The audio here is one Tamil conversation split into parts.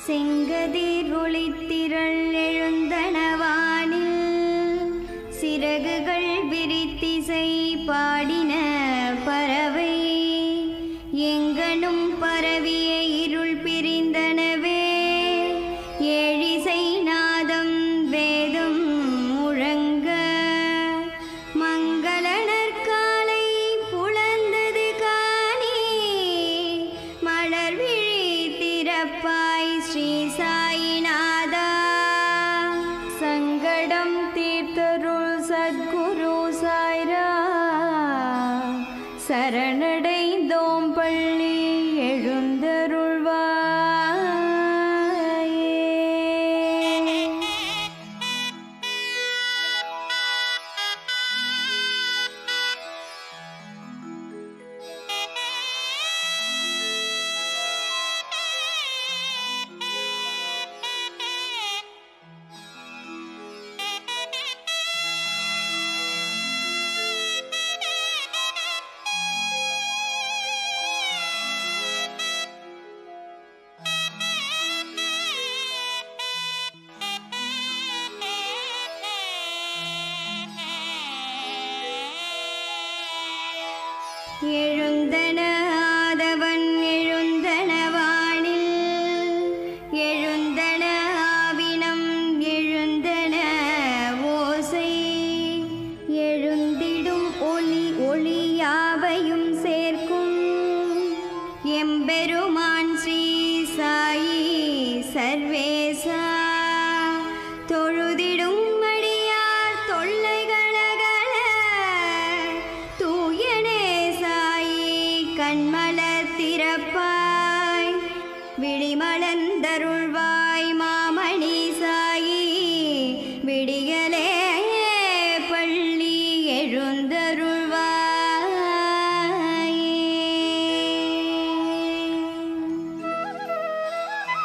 செங்கதிர் ஒளித்திரள் எழுந்தனவானில் சிறகுகள் விரித்திசை பாடின பறவை எங்கனும் பரவிய இருள் பிரிந்தனவே ஏழிசை நாதம் வேதம் முழங்க மங்கள நற்காலை புலந்தது காணி மலர் விழி திறப்பாய் ஸ்ரீ சாயிநாதா சங்கடம் தீர்த்தருள் சத்குரு சாய்ரா சரணடைந்தோம் பள்ளி எழுந்தருள்வாயே எழுந்தன ஆதவன் எழுந்தன வானில் எழுந்தன ஆவினம் எழுந்தன ஓசை எழுந்திடும் ஒளி ஒளியாவையும் சேர்க்கும் எம்பெருமான் ஸ்ரீ சாயி சர்வேசா தொழுதிடும் அடியார் தொல்லைகளகல தூயனே சாயி கண்மலர் திறப்பாய் விழிமலர்ந்தருள்வாய் மாமணி சாயி விடியலே பள்ளி எழுந்தருள்வாயே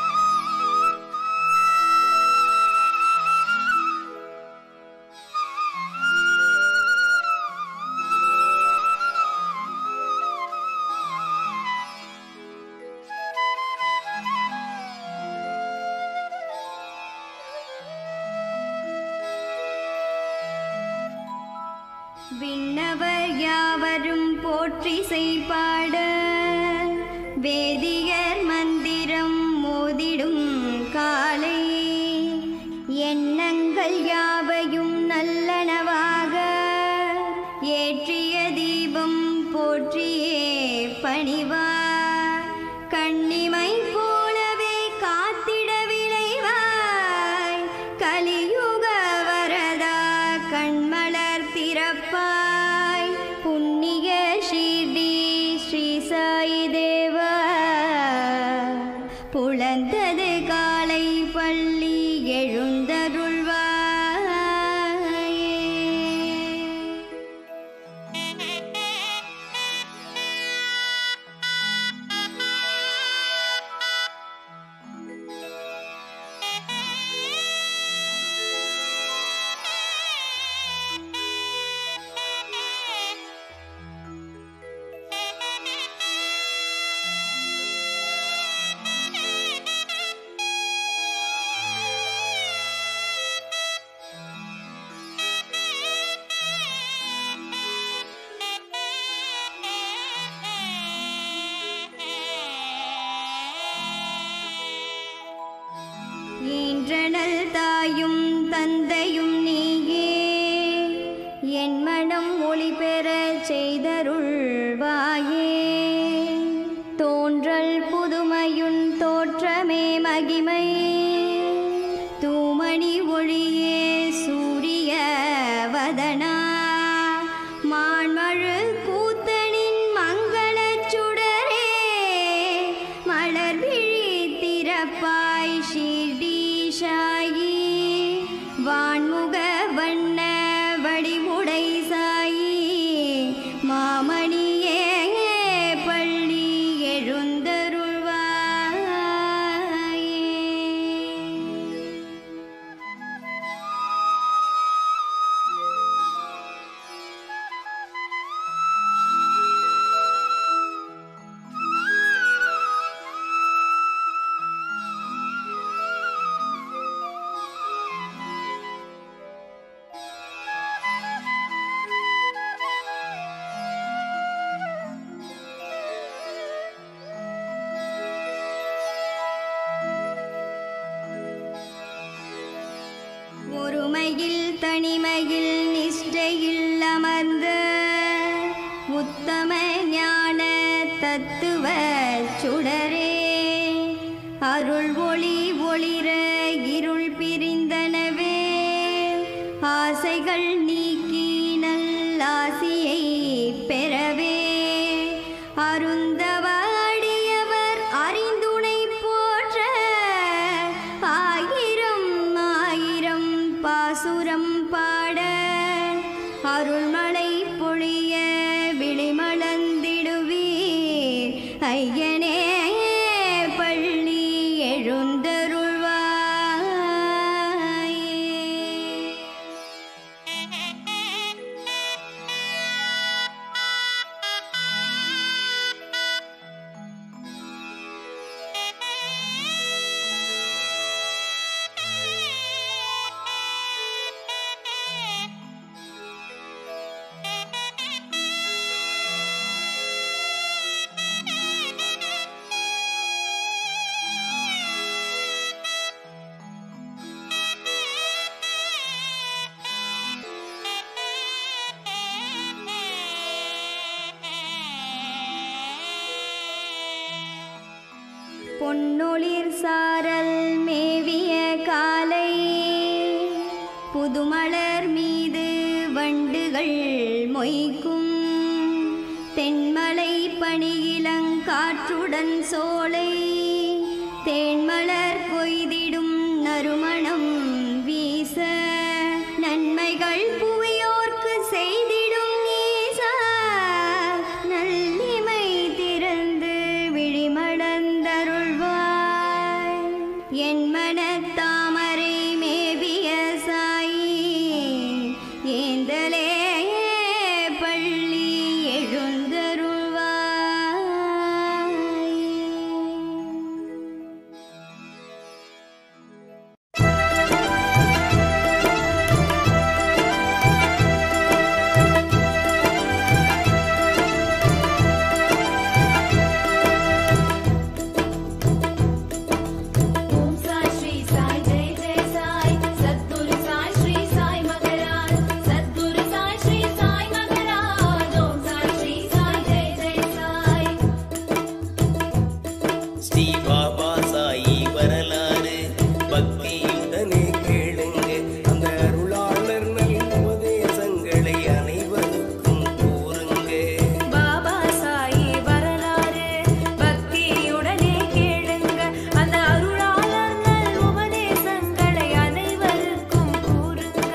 விண்ணவர் யாவரும் போற்றி செய்பாட வேதியர் மந்திரம் மோதிடும் காலை எண்ணங்கள் யாவையும் நல்லனவாக ஏற்றிய தீபம் போற்றியே பணிவார் கண்ணிமை போலவே காத்திட விளைவாய் கலியுக வரதா கண்மலர் திறப்பாய் புண்ணிய ஸ்ரீடி ஸ்ரீ சாயி தேவா புலந்தது காலை பள்ளி எழுந்தருள்வாயே ஈன்றனல் தாயும் தந்தையும் நீயே என் மனம் ஒளி பெறச் செய்தருள்வாயே தோன்றல் புதுமையுன் தோற்றமே மகிமை தூமணி ஒளியே சூரிய வதனா மான்மழு கூத்தனின் மங்களச் சுடரே மலர் விழி திறப்பாய் ஷீர்டீஷாயி வான்முக வண்ண வடிவுடை சாயி மாமணியே பள்ளி எழுந்தருள்வாயே தனிமையில் நிஷ்டையில் அமர்ந்த உத்தம ஞான தத்துவ சுடரே அருள் ஒளி ஒளிர இருள் பிரிந்தனவே ஆசைகள் நீக்கி நல்லாசியை பெறவே அருந்தவாடியவர் அறிந்துணை போற்ற ஆயிரம் ஆயிரம் பாசுரம் பாட அருள்மழை பொழிய விழிமலர்ந்திடுவீர் ஐயனே பள்ளி எழுந்தருள்வாயே பொன்னொளிர் சாரல் மேவிய காலை புதுமலர் மீது வண்டுகள் மொய்க்கும் தென்மலை பணியிலங்காற்றுடன் சோலை தேன்மலர் கொய்திடும் நறுமணம் வீச நன்மைகள் புவியோர்க்கு செய்திடும் நீசா நல்லிமை திறந்து விழிமடந்தருள்வாய் என் மனத்தாமரை மேவிய சாயி ஏந்தலே பள்ளி எழுந்தருள்வாய் ஓம் சாய் ஸ்ரீ சாய் ஜெய் ஜெய் சாய் சத்குரு சாய் ஸ்ரீ சாய் மகராஜ் சத்குரு சாய் ஸ்ரீ சாய் மகராஜ் ஓம் சாய் ஸ்ரீ சாய் ஜெய் ஜெய் சாய் ஸ்ரீ பாபா சாயி வரலாறு பக்தியுடனே கேளுங்க அந்த அருளாளர் நல் உபதேசங்களை அனைவருக்கும் கூறுங்க பாபா சாயி வரலாறு பக்தியுடனே கேளுங்க அந்த அருளாளர் நல் உபதேசங்களை அனைவருக்கும் கூறுங்க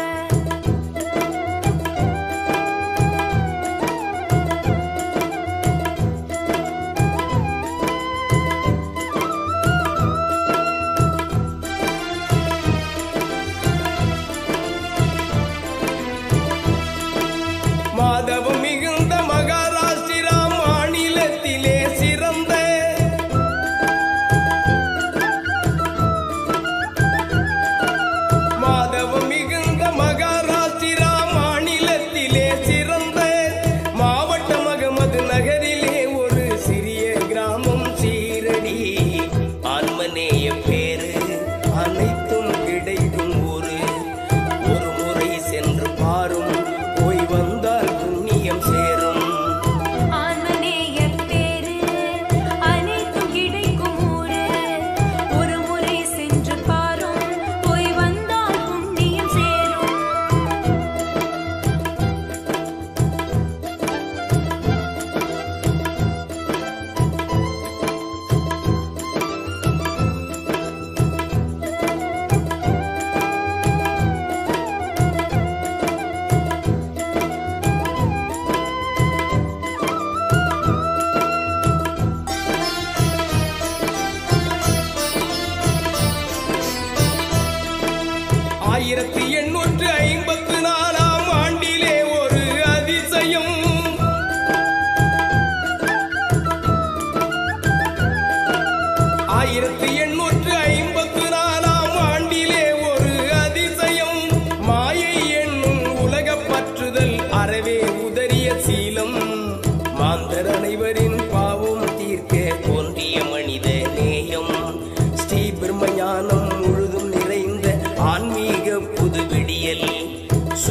மாதவம் மிகுந்த மகாராஷ்டிரா மாநிலத்திலே சிறந்த மாதவம் மிகுந்த மகாராஷ்டிரா மாநிலத்திலே சிறந்த மாவட்டம் அகமது நகரிலே ஒரு சிறிய கிராமம் சீரடி ஆன்மநேய பேரு அனைத்தும் கிடைக்கும் ஒரு ஒரு முறை சென்று பாரும் போய் வந்தால் புண்ணியம் சேரும் ஆன்மநேய பேரு அனைத்தும் கிடைக்கும் ஊரு ஒரு முறை சென்று பாரும் போய் வந்தால் புண்ணியம் சேரும் ஆயிரத்தி எண்ணூற்று ஐம்பத்து நாலாம் ஆண்டிலே ஒரு அதிசயம் ஆயிரத்தி எண்ணூற்று ஐம்பத்து நாலாம் ஆண்டிலே ஒரு அதிசயம் மாயை என்னும் உலகப் பற்றுதல் அறவே உதறிய சீலம் மாந்தர் அனைவரின் பாவம் தீர்க்க தோன்றிய மனித நேயம் ஸ்ரீ பிரம்ம ஞானம் முழுதும் நிறைந்த ஆன்மீக புது விடியல்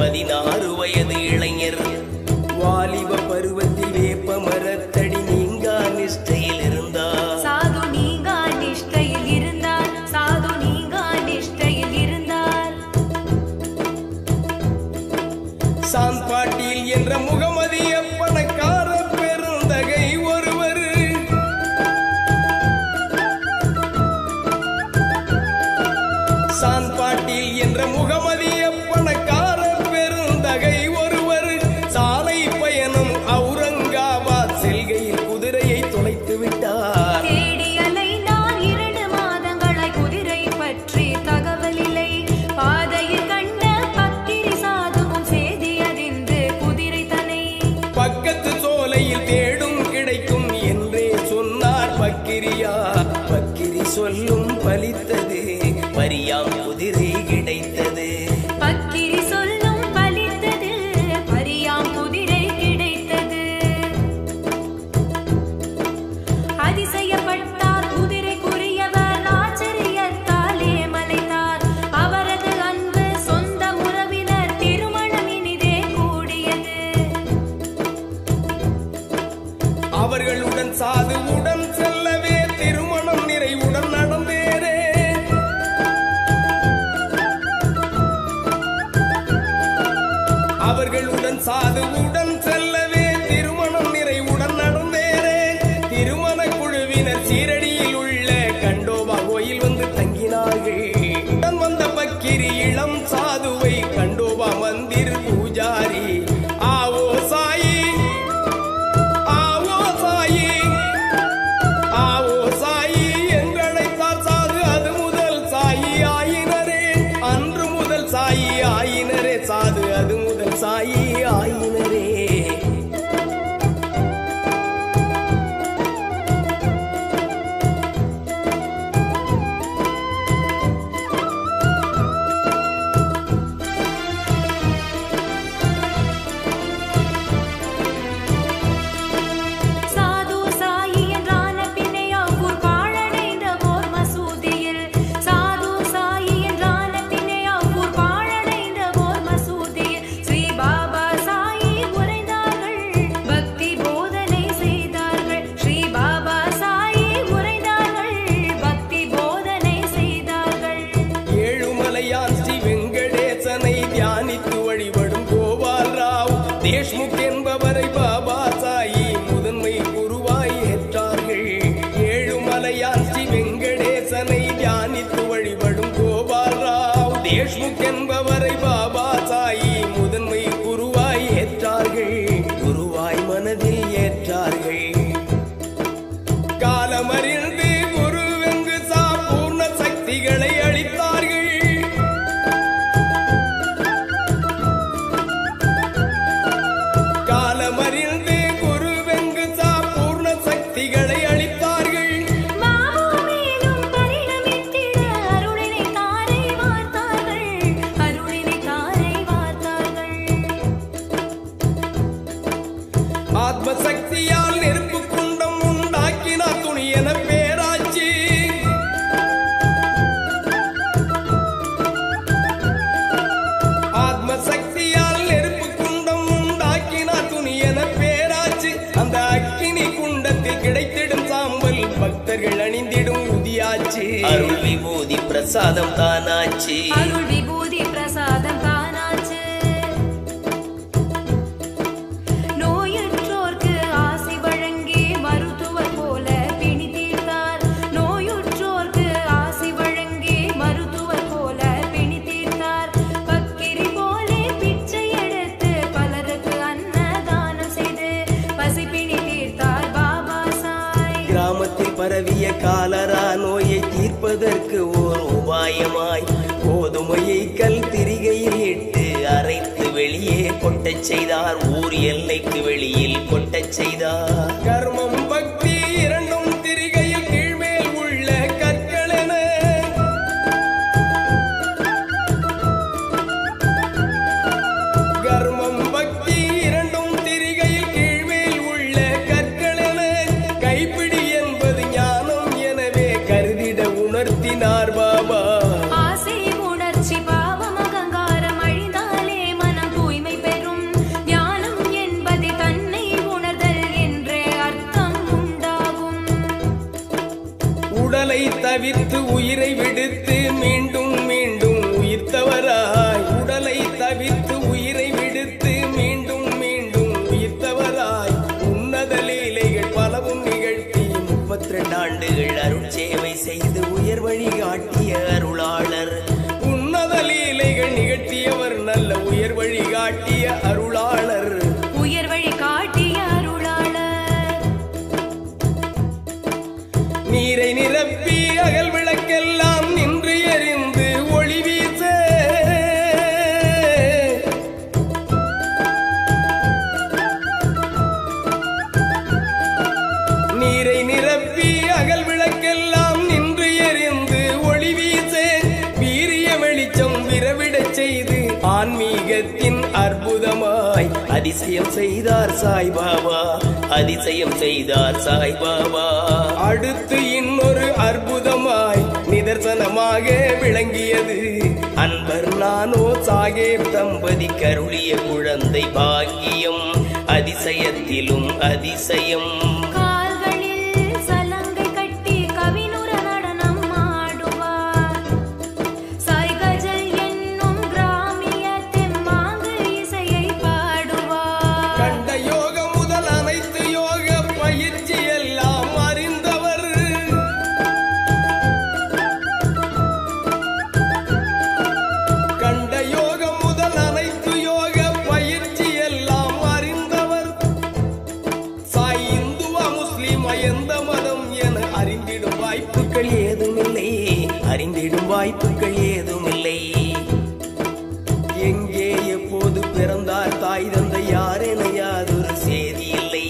பதினாறு வயது இளைஞர் வாலிப பருவத்தில் வேப்ப மரத்தடி நீங்கா நிஷ்டையில் இருந்தார் சாது நீங்கா நிஷ்டையில் இருந்தார் சாது நீங்கா நிஷ்டையில் இருந்தார் சான் பாட்டீல் என்ற முகமதிய பணக்கார பெருந்தகை ஒருவர் சான் பாட்டீல் என்ற முகமதிய பணக்கார பெருந்தகை ஒருவர் சாலை பயணம் அவுரங்காபாத் செல்கையில் குதிரையை தொலைத்து விட்டார் தேடி அலைந்தார் இரண்டு மாதங்களாய் குதிரை பற்றி தகவல் இல்லை பாதையில் கண்ட பக்கிரி சாதுவும் செய்தி அறிந்து குதிரை தனை பக்கத்து சோலையில் தேடும் கிடைக்கும் என்றே சொன்னார் பக்கிரியா பக்கிரி சொல்லும் பலித்தது பரியாம் குதிரை கிடைத்தது பக்கிரி சொல்லும் பலித்தது பரியாம் குதிரை கிடைத்தது அதிசயப்பட்டார் குதிரைக்குரியவர் ஆச்சரியத்தாலே மலைத்தார் அவரது அன்பு சொந்த உறவினர் திருமணம் இனிதே கூடியது அவர்களுடன் சாதுவுடன் செல்லவே திருமணம் நிறைவுடன் நடந்தேரே அவர்களுடன் சாதுவுடன் செல்லவே திருமணம் நிறைவுடன் நடந்தேரே திருமண குழுவினர் சீரடியில் உள்ள கண்டோபா கோயில் வந்து தங்கினார்கள் உடன் வந்த பக்கிரி இளம் சாதுவை கண்டோபா மந்திர் பூஜாரி ஆவோ சாயி ஆவோ சாயி ஆவோ சாயி என்றழைத்தார் சாது அது முதல் சாயி ஆயினரே அன்று முதல் சாயி ஆயினரே சாது அது முதல் சாயி ஆயினரே சாது சாயி என்றான பின்னே அவ்வூர் பாழடைந்த ஓர் மசூதியில் சாது சாயி என்றான பின்னே அவ்வூர் பாழடைந்த ஓர் மசூதியில் ஸ்ரீ பாபா சாயி உரைந்தார்கள் பக்தி போதனை செய்தார்கள் ஸ்ரீ பாபா சாயி உரைந்தார்கள் பக்தி போதனை செய்தார்கள் ஏழுமலையான் ஸ்ரீ வெங்கடேசனை தியானித்து வழிபடும் கோபால் ராவ் தேஷ்முக் என்பவரை பாபா சாயி முதன்மை குருவாய் ஏற்றார்கள் ஏழுமலையான் ஸ்ரீ வெங்கடேசனை தியானித்து வழிபடும் கோபால் ராவ் தேஷ்முக் என்பவரை பாபா சாயி முதன்மை குருவாய் ஏற்றார்கள் குருவாய் மனதில் ஏற்றார்கள் காலமறிந்து குருவெங்கு சா பூர்ண சக்திகளை அளித்தார்கள் காலமறிந்து குருவெங்கு சா பூர்ண சக்திகளை அளித்தார்கள் மாமூமேலும் பரிணமித்திட அருளினை தாரை வார்த்தார்கள் அருளினை தாரை வார்த்தார்கள் ஆத்ம சக்தியால் நெருப்பு குண்டம் உண்டாக்கினார் துணியன பேராட்சி ஆத்ம சக்தியால் நெருப்பு குண்டம் உண்டாக்கினார் துணியன பேராட்சி அந்த அக்கினி குண்டத்தில் கிடைத்திடும் சாம்பல் பக்தர்கள் அணிந்திடும் உதியாச்சு அருள் விபூதி பிரசாதம் தானாச்சு அருள் விபூதி பிரசாதம் தானாச்சு நோயுற்றோர்க்கு ஆசி வழங்கி மருத்துவர் போல பிணி தீர்த்தார் நோயுற்றோர்க்கு ஆசி வழங்கி மருத்துவர் போல பிணி தீர்த்தார் பக்கிரி போலே பிச்சை எடுத்து பலருக்கு அன்னதானம் செய்து பசிப்பிணி தீர்த்தார் பாபா சாய் கிராமத்தில் பரவிய காலரா நோயை தீர்ப்பதற்கு ஓர் உபாயமாய் கோதுமையை கல் திரிகையில் இட்டு அரைத்து வெளியே கொட்டச் செய்தார் ஊர் எல்லைக்கு வெளியில் கொட்டச் செய்தார் கர்மம் பக்தி இரண்டும் திரிகையில் கீழ்மேல் உள்ள கற்களென கர்மம் பக்தி இரண்டும் திரிகையில் கீழ்மேல் உள்ள கற்களென கைப்பிடி என்பது ஞானம் எனவே கருதிட உணர்த்தினார் பாபா ஆசை உணர்ச்சி பாவம் அகங்காரம் அழிந்தாலே மனம் தவிர்த்து உயிரை விடுத்து மீண்டும் மீண்டும் உயிர்த்தவராய் உடலை தவிர்த்து உயிரை விடுத்து மீண்டும் மீண்டும் உயிர்த்தவராய் உன்னத லீலைகள் பலவும் நிகழ்த்தி முப்பத்தி ரெண்டு ஆண்டுகள் அருட்சேவை செய்து உயர் வழி காட்டிய அருளாளர் உன்னத லீலைகள் நிகழ்த்தியவர் நல்ல உயர் வழி காட்டிய அருளாளர் உயர் வழி காட்டிய அருளாளர் நீரை நிரப்பி அகல் விளக்கெல்லாம் நின்று எரிந்து ஒளி வீச நீரை நிரப்பி அகல் விளக்கெல்லாம் நின்று எரிந்து ஒளி வீச வீரிய வெளிச்சம் விரவிடச் செய்து ஆன்மீகத்தின் அற்புதமாய் அதிசயம் செய்தார் சாய்பாபா அதிசயம் செய்தார் சாய்பாபா அடுத்து இன்னொரு அற்புதமாய் நிதர்சனமாக விளங்கியது அன்பர் நானோ சாகேப் தம்பதி கருளிய குழந்தை பாக்கியம் அதிசயத்திலும் அதிசயம் கால்களில் சலங்கை கட்டி கவினுர நடனம் ஆடுவார் சாய் கஜல் என்னும் கிராமிய தெம்மாங்கு இசையை பாடுவார் கண்ட யோக முதல் அனைத்து யோக பயிற்சி எல்லாம் அறிந்தவர் கண்ட யோக முதல் அனைத்து யோக பயிற்சி எல்லாம் அறிந்தவர் சாய் இந்துவா முஸ்லிம் எந்த மதம் என அறிந்திடும் வாய்ப்பு வாய்ப்புகள் ஏதுமில்லை அறிந்திடும் வாய்ப்புகள் ஏதுமில்லை எங்கே எப்போது பிறந்தார் தாய் தந்தை யார் என யாதொரு செய்தி இல்லை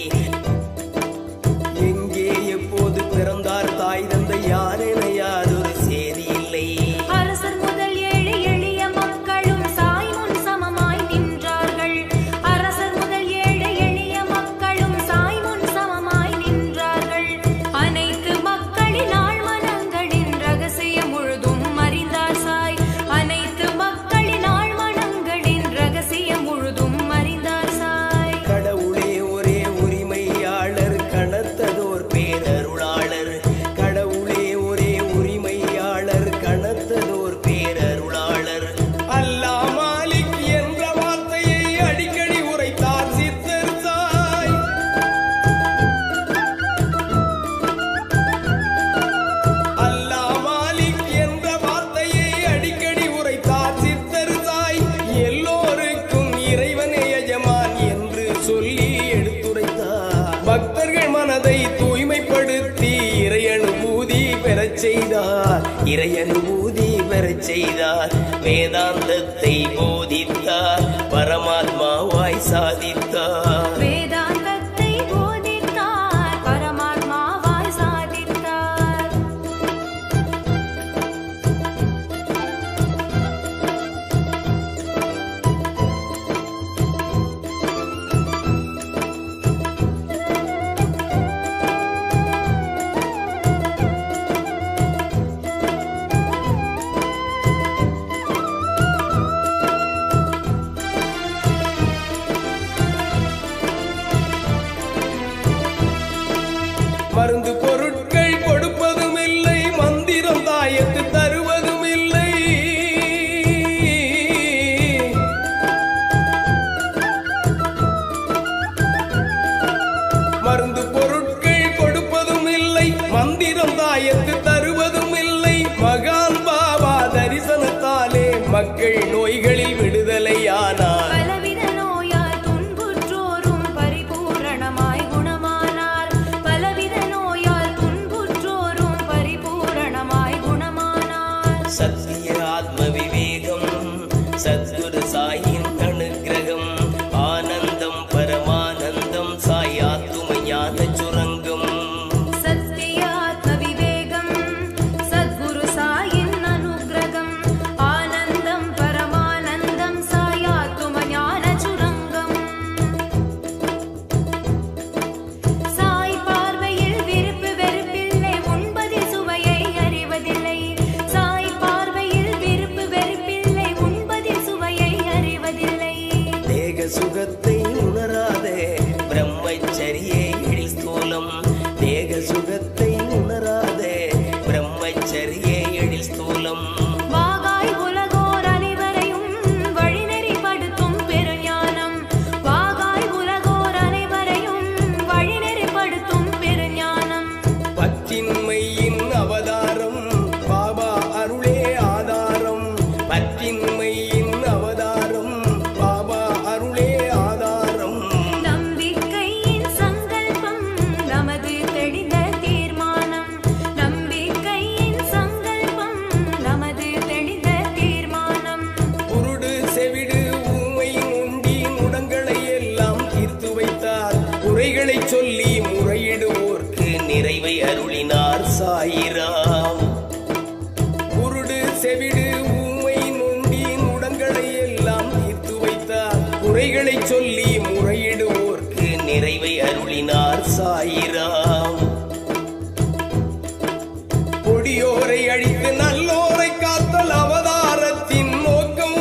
எங்கே எப்போது பிறந்தார் தாய் தந்தை யார் என யாதொரு செய்தி இல்லை அரசர் முதல் ஏழை எளிய மக்களும் சாய் முன் சமமாய் நின்றார்கள் அரசர் முதல் ஏழை எளிய மக்களும் சாய் முன் சமமாய் நின்றார்கள் அனைத்து மக்களின் ஆழ்மனங்களின் ரகசியம் முழுதும் அறிந்தார் சாய் அனைத்து மக்களின் ஆழ்மனங்களின் ரகசியம் முழுதும் அறிந்தார் சாய் கடவுளே ஒரே உரிமையாளர் கணத்ததோர் பேரருளாளர் கடவுளே ஒரே உரிமையாளர் கணத்ததோர் பேரருளாளர் அல்லாஹ் மாலிக் என்ற வார்த்தையை அடிக்கடி உரைத்தார் சித்தர் சாய் அல்லாஹ் மாலிக் என்ற வார்த்தையை அடிக்கடி உரைத்தார் சித்தர் சாய் எல்லோருக்கும் இறைவனே எஜமான் என்று சொல்லி எடுத்துரைத்தார் பக்தர்கள் மனதை தூய்மைப்படுத்தி இறை அனுபூதி பெறச் செய்தார் இறை அனுபூதி பெறச் செய்தார் வேதாந்தத்தை போதித்தார் பரமாத்மாவாய் சாதித்தார் வேதாந்தத்தை போதித்தார் பரமாத்மாவாய் சாதித்தார் மருந்து பொருட்கள் கொடுப்பதும் இல்லை மந்திரம் தாயத்து தருவதும் இல்லை மருந்து பொருட்கள் கொடுப்பதும் இல்லை மந்திரம் தாயத்து தருவதும் இல்லை மகான் பாபா தரிசனத்தாலே மக்கள் நோய்களில் விடுதலையானார் பலவித நோயால் துன்புற்றோரும் பரிபூரணமாய் குணமானார் பலவித நோயால் துன்புற்றோரும் பரிபூரணமாய் குணமானார் சத்திய ஆத்ம விவேகம் சத்குரு சாயின் அனுக்கிரகம் ஆனந்தம் பரமானந்தம் சாய் ஆத்தும ஞான சுரங்கம் சத்யாத்ம விவேகம் சத்குரு சாயின் அனுக்கிரகம் ஆனந்தம் பரமானந்தம் சாயாத்தும ஞான சுரங்கம் சாய் பார்வையில் விருப்பு வெறுப்பில்லை உண்பதில் சுவையை அறிவதில்லை சாய் பார்வையில் விருப்பு வெறுப்பில்லை உண்பதில் சுவையை அறிவதில்லை தேக சுகத்தை உணராதே பிரம்மச்சரியே எழில் ஸ்தூலம் தேக சுகத்தை உணராதே பிரம்மச்சரியே குறைகளை சொல்லி முறையிடுவோர்க்கு நிறைவை அருளினார் சாயிராம் கொடியோரை அழித்து நல்லோரை காத்தல் அவதாரத்தின் நோக்கம்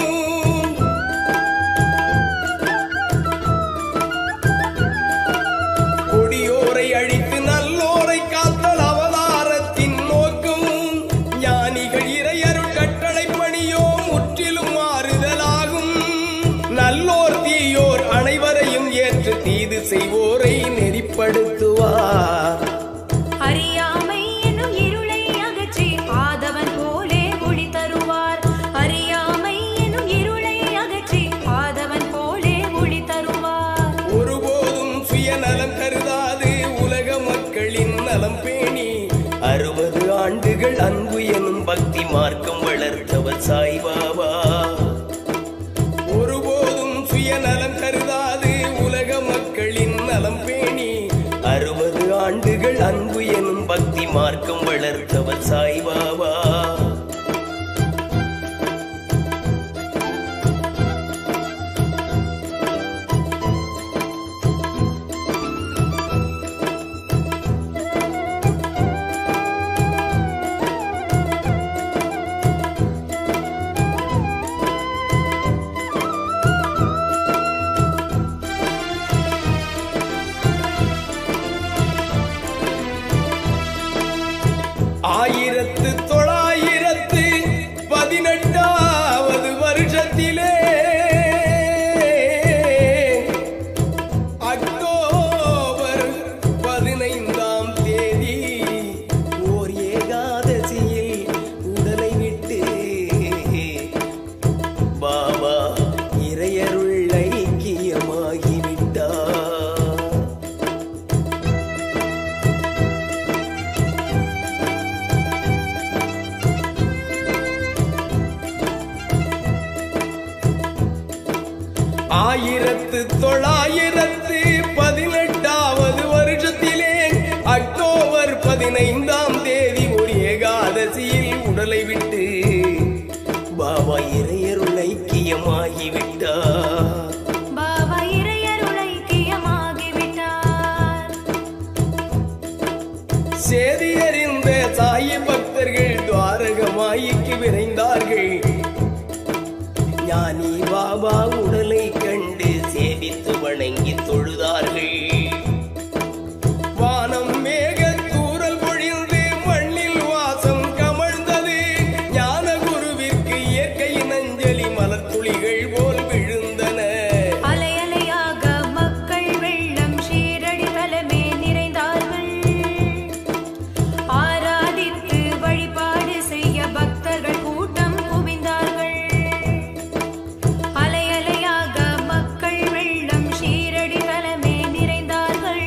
கொடியோரை அழித்து நல்லோரை காத்தல் அவதாரத்தின் நோக்கம் ஞானிகள் இறையருள் கட்டளை பணியோ முற்றிலும் மாறுதலாகும் நல்லோர் தீயோர் அனைவரையும் ஏற்று தீது செய்வோரை நெறிப்படுத்துவார் அறியாமை எனும் இருளை அகற்றி ஆதவன் போலே ஒளி தருவார் அறியாமை எனும் இருளை அகற்றி ஆதவன் போலே ஒளி தருவார் ஒருபோதும் சுயநலம் கருதாது உலக மக்களின் நலம் பேணி அறுபது ஆண்டுகள் அன்பு எனும் பக்தி மார்க்கம் வளர்த்தவர் சாய்பாபா ஒருபோதும் சுயநலம் கருதாது உலக மக்களின் நலம் பேணி அறுபது ஆண்டுகள் அன்பு எனும் பக்தி மார்க்கம் வளர்த்தவர் சாய்பாபா ஆயிரத்து தொள்ளாயிரத்து பதினெட்டாவது வருஷத்திலே அக்டோபர் பதினைந்தாம் தேதி ஓர் ஏகாதசியில் உடலை விட்டு பாபா இறையருள் ஐக்கியமாகிவிட்டார் ஆயிரத்து தொள்ளாயிரத்து பதினெட்டாவது வருஷத்திலே அக்டோபர் பதினைந்தாம் தேதி ஒரு ஏகாதசியில் உடலை விட்டு பாபா இறையருள் ஐக்கியமாகிவிட்டார் பாபா இறையருள் ஐக்கியமாகிவிட்டார் சேதி அறிந்த சாயி பக்தர்கள் துவாரகமாயிக்கு விரைந்தார்கள் ஞானி பாபா உடலை கண்டு சேவித்து வணங்கி தொழுதார்கள் வானம் மேக தூரல் பொழிந்து மண்ணில் வாசம் கமழ்ந்தது ஞான குருவிற்கு இயற்கையின் அஞ்சலி மலர்த்துளிகள் போல் விழுந்தன அலை அலையாக மக்கள் வெள்ளம் ஷீரடி தலமே நிறைந்தார்கள் ஆராதித்து வழிபாடு செய்ய பக்தர்கள் கூட்டம் குவிந்தார்கள் அலை அலையாக மக்கள் வெள்ளம் ஷீரடி தலமே நிறைந்தார்கள்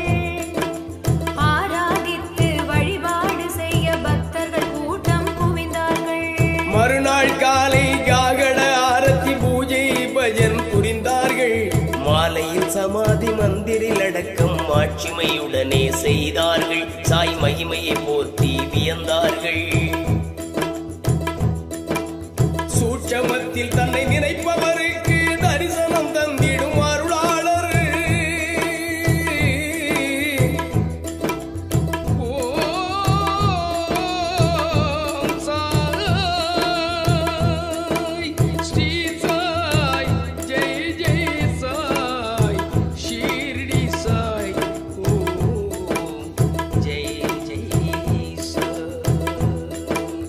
ஆராதித்து வழிபாடு செய்ய பக்தர்கள் கூட்டம் குவிந்தார்கள் மறுநாள் காலை காகட ஆரத்தி பூஜை பஜன் புரிந்தார்கள் மாலையில் சமாதி மந்திரில் அடக்கம் மாட்சிமையுடனே செய்தார்கள் சாய் மகிமையை போற்றி வியந்தார்கள் சூட்சமத்தில் தன்னை நினைப்பவருக்கு தரிசனம் தந்திடும் அருளாளர் ஓம் சாய் ஸ்ரீ சாய் ஜெய் ஜெய் சாய் ஷீர்டி சாய் ஓம் ஜெய் ஜெய் சாய்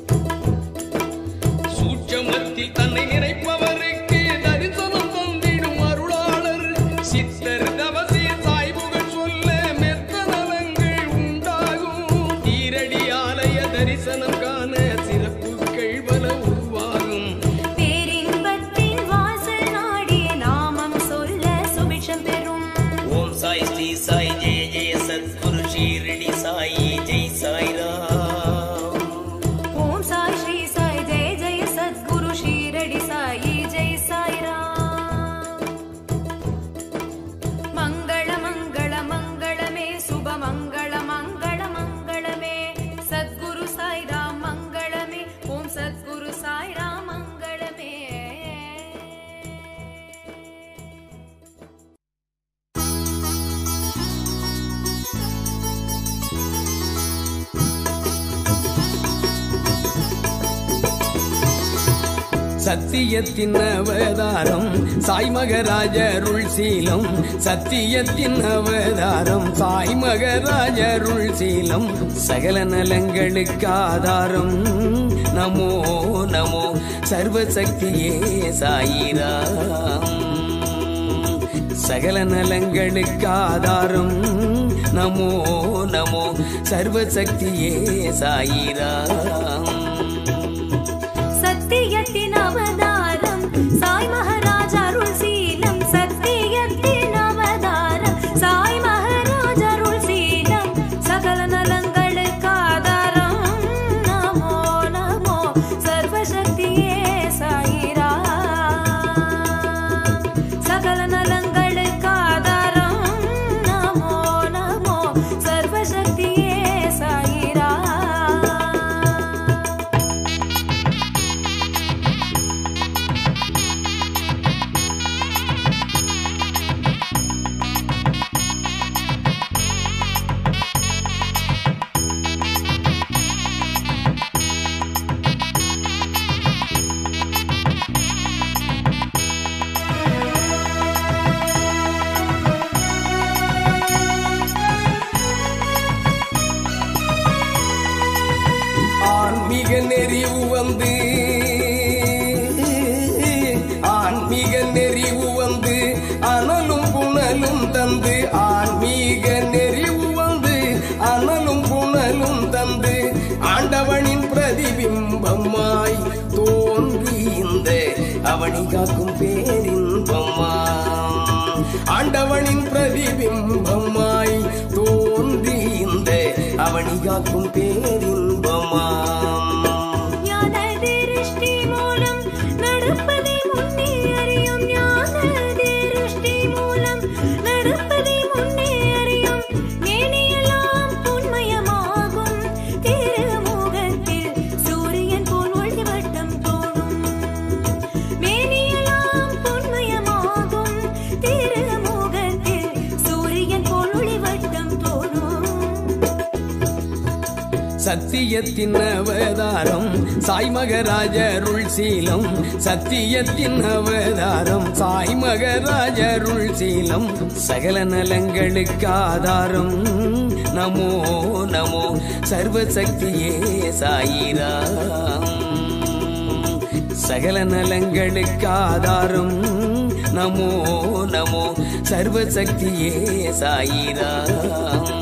சூட்சமத்தில் தன்னை நினைப்பவருக்கு தரிசனம் தந்திடும் அருளாளர் சித்தர் தவசி சாய்புகள் சொல்ல மெத்த நலங்கள் உண்டாகும் தீரடி ஆலய தரிசனம் காண சிறப்புகள் பல உருவாகும் பேரின்பத்தின் வாசல் நாடிய நாமம் சொல்ல சுபிட்சம் பெறும் ஓம் சாய் ஸ்ரீ சாய் ஜெய ஜெய சத்குரு ஷீரடி சாயி ஜெய் சாய் ராம் ஓம் சாய் ஸ்ரீ சாய் ஜெய ஜெய சத்குரு ஷீரடி சாயி ஜெய் சாய் ராம் சத்தியத்தின் அவதாரம் சாய் மகராஜருள் சீலம் சத்தியத்தின் அவதாரம் சாய் மகராஜருள் சீலம் சகல நலங்களுக்கு ஆதாரம் நமோ நமோ சர்வசக்தியே சாயிராம் சகல நலங்களுக்கு ஆதாரம் நமோ நமோ சர்வசக்தியே சாயிராம் சத்தியத்தின் அவதாரம் சாய் மகாராஜ் அருள் சீலம் சத்தியத்தின் அவதாரம் சாய் மகாராஜ் அருள் சீலம் சகல நலங்களுக்கு ஆதாரம் நமோ நமோ சர்வசக்தியே சாயிராம் சகல நலங்களுக்கு ஆதாரம் நமோ நமோ சர்வசக்தியே சாயிராம் ஆன்மீக நெறிவு வந்து ஆன்மீக நெறிவு வந்து அனலும் புனலும் தந்து ஆன்மீக நெறிவு வந்து அனலும் புனலும் தந்து ஆண்டவனின் பிரதிபிம்பமாய் தோன்றி இந்த அவனி காக்கும் பேரின்பமாம் ஆண்டவனின் பிரதிபிம்பமாய் தோன்றி இந்த அவனி காக்கும் பேரின்பமாம் ஞான திருஷ்டி மூலம் நடப்பதை முன்னே அறியும் ஞான திருஷ்டி மூலம் நடப்பதை முன்னே அறியும் மேனியெல்லாம் பொன்மயமாகும் திருமுகத்தில் சூரியன் போல் ஒளி வட்டம் தோணும் மேனியெல்லாம் பொன்மயமாகும் திருமுகத்தில் சூரியன் போல் ஒளி வட்டம் தோணும் சத்தியத்தின் அவதாரம் சாய் மகராஜருள் சீலம் சத்தியத்தின் அவதாரம் சாய் மகராஜருள் சீலம் சகல நலங்களுக்கு ஆதாரம் நமோ நமோ சர்வசக்தியே சாயிராம் சகல நலங்களுக்கு ஆதாரம் நமோ நமோ சர்வசக்தியே சாயிராம்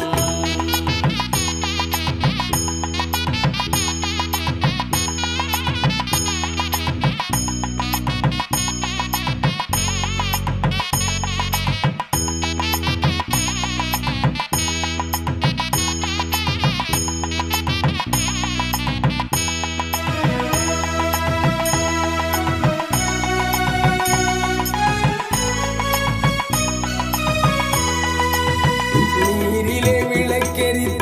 நீரிலே விளக்கெரித்த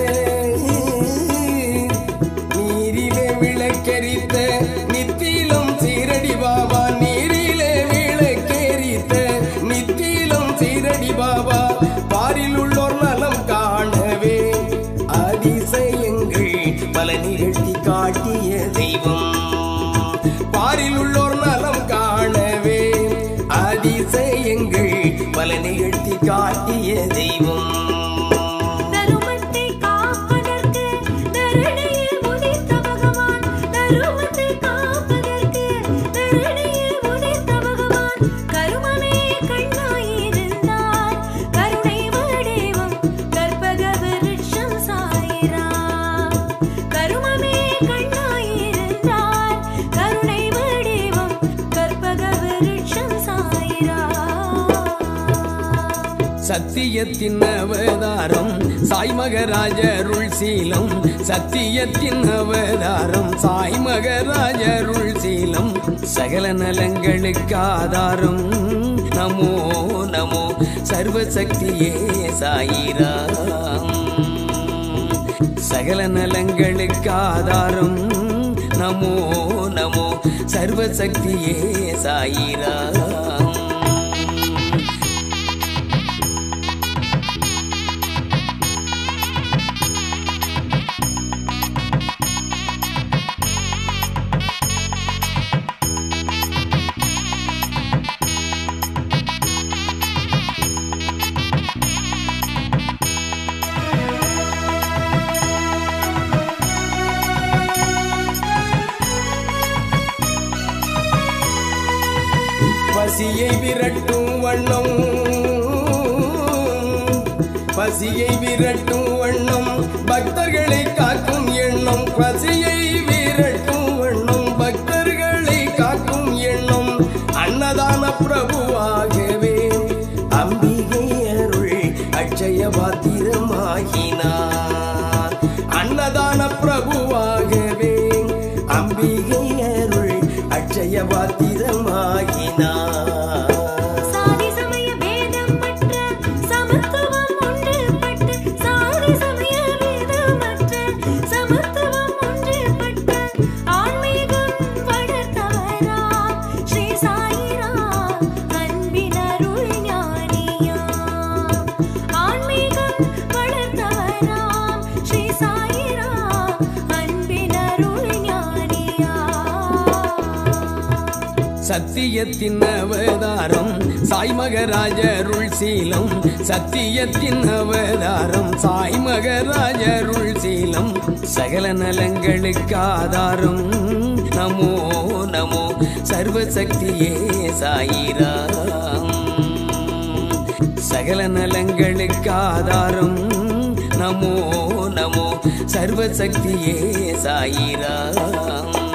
நீரிலே விளக்கெரித்த நித்திலம் சீரடி பாபா நீரிலே விளக்கெரித்த நித்திலம் சீரடி பாபா பாரில் உள்ளோர் நலம் காணவே அதிசயங்கள் பல நிகழ்த்தி காட்டிய தெய்வம் பாரில் உள்ளோர் நலம் காணவே அதிசயங்கள் பல நிகழ்த்தி காட்டிய தெய்வம் தருமத்தை காப்பதற்கு தரணியில் உதித்த பகவான் தருமத்தை காப்பதற்கு தரணியில் உதித்த பகவான் கருமமே கண்ணாயிருந்தார் கருணை வடிவம் கற்பக விருட்சம் சாயிராம் கருமமே கண்ணாயிருந்தார் கருணை வடிவம் கற்பக விருட்சம் சாயிராம் சத்தியத்தின் அவதாரம் சாய் மகராஜருள் சீலம் சத்தியத்தின் அவதாரம் சாய் மகராஜருள் சீலம் சகல நலங்களுக்கு ஆதாரம் நமோ நமோ சர்வசக்தியே சாயிராம் சகல நலங்களுக்கு ஆதாரம் நமோ நமோ சர்வசக்தியே சாயிராம் விரட்டும் வண்ணம் பசியை விரட்டும் வண்ணம் பக்தர்களை காக்கும் எண்ணம் பசியை விரட்டும் வண்ணம் பக்தர்களை காக்கும் எண்ணம் அன்னதான பிரபுவாகவே அம்பிகை அருள் அட்சய பாத்திரமாகினார் அன்னதான பிரபுவாகவே அம்பிகை அருள் அட்சய பாத்திரமாகினார் சாதி சமய பேதம் மற்ற சமத்துவம் ஒன்றுபட்டு சாதி சமய பேதமற்ற சமத்துவம் ஒன்றுபட்டு ஆன்மீகம் வளர்த்தவராம் ஸ்ரீ சாயிராம் அன்பினருள் ஞானியாம் ஆன்மீகம் வளர்த்தவராம் ஸ்ரீ சாயிராம் அன்பினருள் ஞானியாம் சத்தியத்தின் அவதாரம் சாய் மகராஜருள் சீலம் சத்தியத்தின் அவதாரம் சாய் மகராஜருள் சீலம் சகல நலங்களுக்கு ஆதாரம் நமோ நமோ சர்வசக்தியே சாயிராம் சகல நலங்களுக்கு ஆதாரம் நமோ நமோ சர்வசக்தியே சாயிராம்